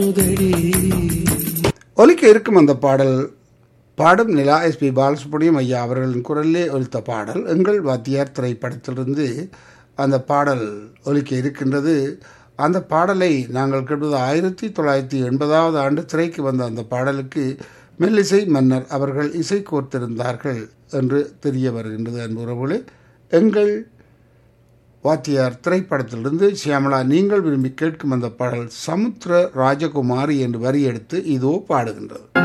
ஒலிக்க இருக்கும் அந்த பாடல் பாடும் நிலா எஸ்பி பாலசுப்ரமணியம் ஐயா அவர்களின் குரலிலே ஒலித்த பாடல் எங்கள் வாத்தியார் திரைப்படத்திலிருந்து அந்த பாடல் ஒலிக்க இருக்கின்றது அந்த பாடலை நாங்கள் கேட்பது ஆயிரத்தி தொள்ளாயிரத்தி எண்பதாவது ஆண்டு திரைக்கு வந்த அந்த பாடலுக்கு மெல்லிசை மன்னர் அவர்கள் இசை கோர்த்திருந்தார்கள் என்று தெரிய வருகின்றது அன்புறவுகளே எங்கள் வாத்தியார் திரைப்படத்திலிருந்து சியாமலா நீங்கள் விரும்பி கேட்கும் அந்த பாடல் சமுத்திர ராஜகுமாரி என்று வரி எடுத்து இதோ பாடுகின்றது